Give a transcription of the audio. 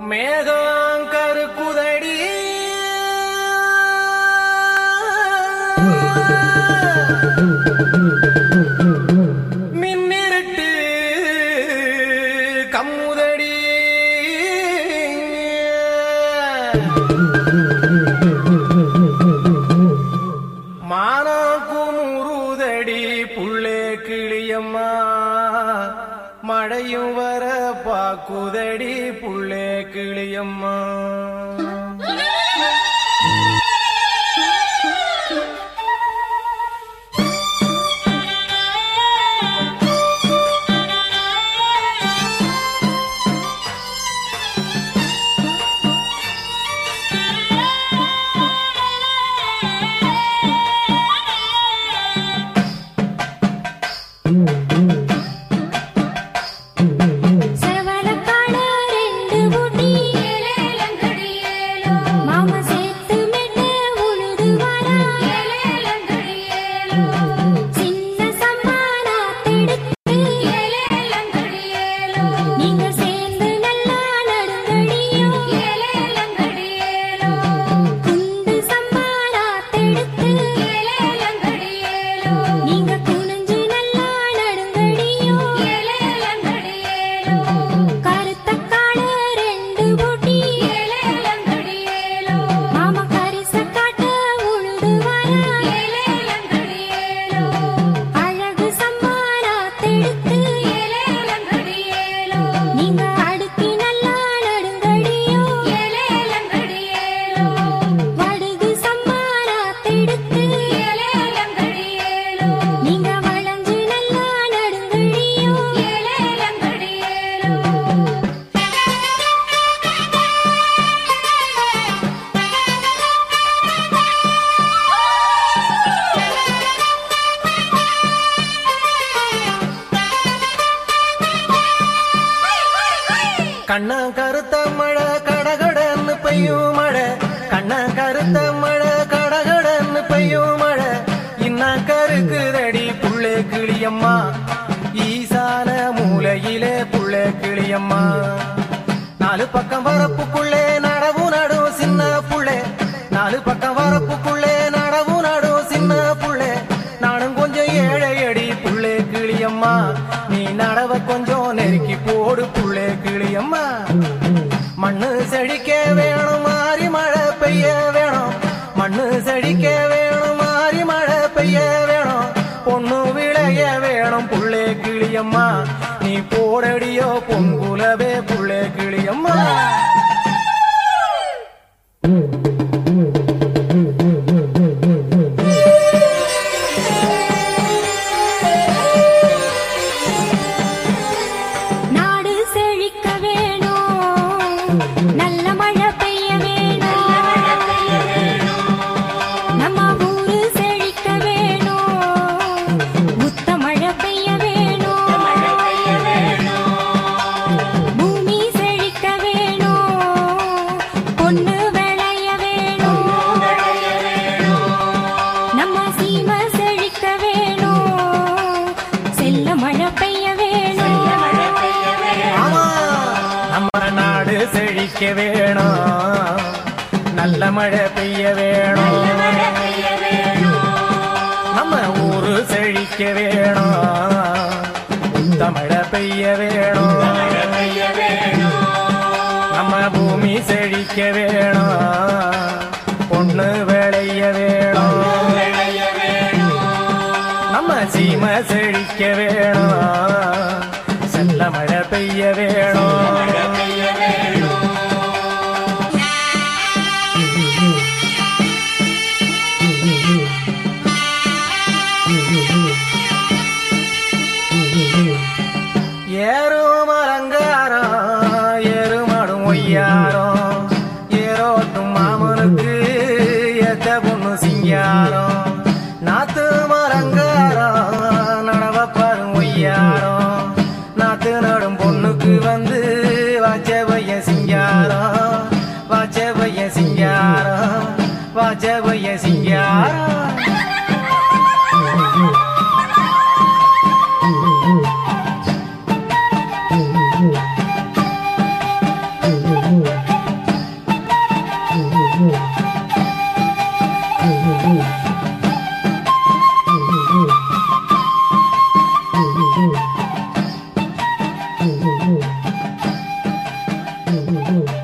மேகம் கருக்குதடி மின்னிருட்டு கம்முதடி மானம் குமுறுதடி புள்ளே கிளியம்மா மழையும் வர பாக்குதடி புள்ளே கிளியம்மா செவலக்காட ரெண்டு முடி மாமா சேர்த்து மெல்ல உழுது வரா சின்ன சம்மானா தெடுத்து நீங்க சேர்ந்து நல்லா நடுங்கடியோ குண்டு சம்மானா தெடுத்து நீங்க குனிஞ்சு நல்லா நடுங்கடியோ கருத்த கால ரெண்டு முடி மாமா கரிச காட்ட உழுது வரா அழகு சம்மானா தெடுத்து நீங்க அடுக்கி நல்லா நடுங்கடியோ வடுகு சம்மானா தெடுத்து நீங்க வளைஞ்சு நல்லா நடுங்கடியோ கண்ண கருத்த மழை கடகடன்னு பெய்யும் மழை கண்ண கருத்த மழை கடகடன்னு பெய்யும் மழை இன்ன கருக்குதடி புள்ளே கிளியம்மா ஈசான மூலையிலே புள்ளே கிளியம்மா நாலு பக்கம் வரப்புக்குள்ளே நடவு நடும் சின்ன புள்ளே நாலு பக்கம் வரப்புக்குள்ளே நடவு நடும் சின்ன புள்ளே நானும் கொஞ்சம் ஏழை அடி புள்ளே கிளியம்மா நீ நடவ கொஞ்சம் நெருக்கி போடு புள்ளே கிளியம்மா மண்ணு செழிக்க வேணும் மாறி மழை பெய்ய வேணும் மண்ணு செழிக்க வேணும் மாறி மழை பெய்ய வேணும் பொண்ணு விளைய வேணும் புள்ளே கிளியம்மா நீ போடடியோ பொங்குலவே புள்ளே கிளியம்மா நாடு செழிக்க வேணும் நல்ல மழை பெய்ய வேணும் நம்ம ஊரு செழிக்க வேணும் முத்த மழை பெய்ய வேணும் பூமி செழிக்க வேணும் பொண்ணு விளைய வேணும் நம்ம சீமை செழிக்க வேணும் செல்ல மழை பெய்ய வேணும் ஆமா நம்ம நாடு செழிக்க வேணும் நல்ல மழை பெய்ய வேணும் நம்ம ஊரு செழிக்க வேணும் உத்த மழை பெய்ய வேணும் நம்ம பூமி செழிக்க வேணும் பொண்ணு விளைய வேணும் நம்ம சீமை செழிக்க வேணும் செல்ல மழை பெய்ய வேணும் ஏறும் அலங்காரம் ஏறுமாடும் ஒய்யாரம் ஏரோட்டும் மாமனுக்கு ஏத்த பொண்ணு சிங்காரம் நாத்து மரங்காரம் நடவப்பாரும் ஒய்யாரம் நாத்து நடும் பொண்ணுக்கு வந்து வாச்ச பையன் சிங்காரம் வாச்ச பையன் சிங்காரம் வாச்ச பையன் சிங்காரம் Thank you.